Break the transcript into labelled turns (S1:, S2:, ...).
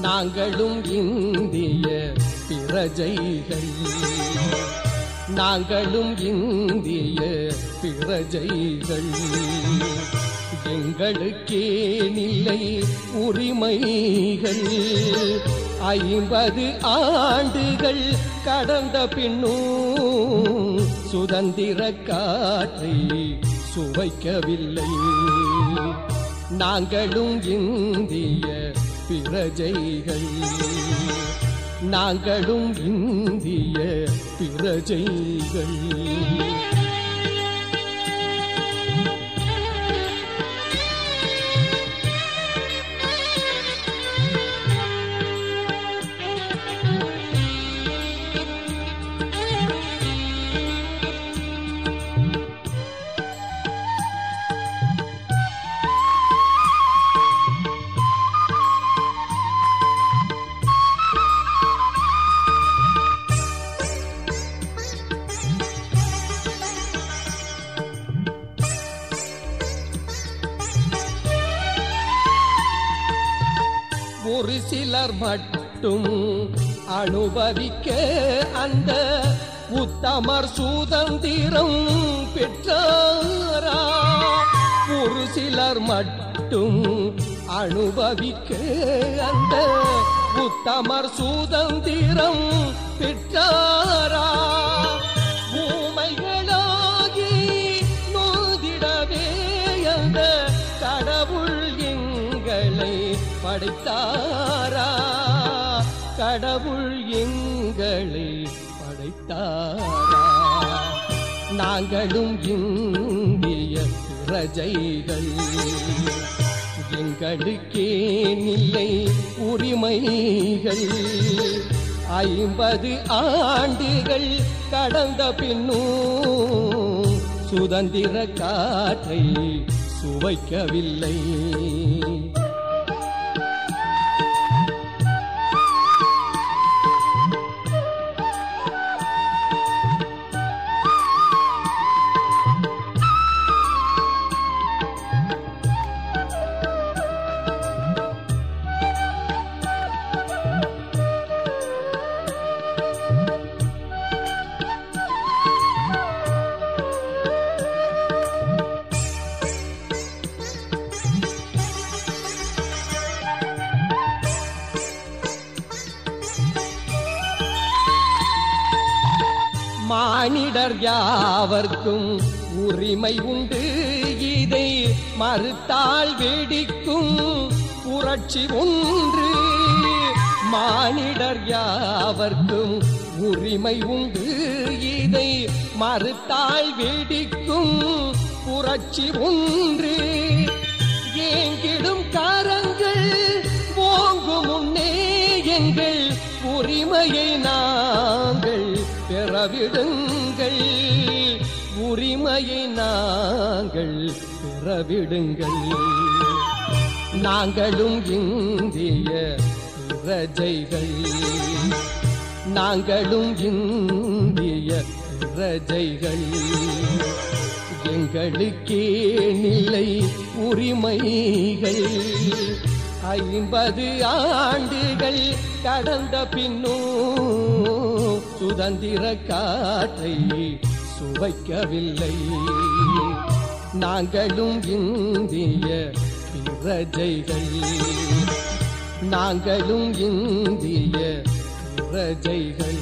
S1: நாங்களும் இந்திய பிரஜைகள் நாங்களும் இந்திய பிரஜைகள் எங்களுக்கே நிலை உரிமைகள் ஐம்பது ஆண்டுகள் கடந்த பின்னும் சுதந்திர காற்றை சுவைக்கவில்லை நாங்களும் இந்திய பிரஜைகள் நாங்களும் இந்திய பிரஜைகள் ஒரு சிலர் மட்டும் அனுபவிக்க அந்த உத்தமர் சுதந்திரம் பெற்றாரா ஒரு சிலர் மட்டும் அனுபவிக்க அந்த உத்தமர் சுதந்திரம் பெற்றாரா ஊமைகளாகி நோதிடவே அந்த கடவுள் எங்களை படைத்தாரா கடவுள் எங்களை படைத்தாரா நாங்களும் இந்திய பிரஜைகள் எங்களுக்கே நிலை உரிமைகள் ஐம்பது ஆண்டுகள் கடந்த பின்னும் சுதந்திர காற்றை சுவைக்கவில்லை மானிடர் யாவர்க்கும் உரிமை உண்டு இதை மறுத்தால் வெடிக்கும் புரட்சி ஒன்று மானிடர் யாவர்க்கும் உரிமை உண்டு இதை மறுத்தால் வெடிக்கும் புரட்சி ஒன்று ஏங்கிடும் கரங்கள் ஓங்கும் முன்னே எங்கள் உரிமையை நாங்கள் பெறவிடுங்கள் உரிமையை நாங்கள் பெறவிடுங்கள் நாங்களும் இந்திய பிரஜைகள் நாங்களும் இந்திய பிரஜைகள் எங்களுக்கே நிலை உரிமைகள் ஐம்பது ஆண்டுகள் கடந்த பின்னும் சுதந்திர காற்றை சுவைக்கவில்லை நாங்களும் இந்திய பிரஜைகள் நாங்களும் இந்திய பிரஜைகள்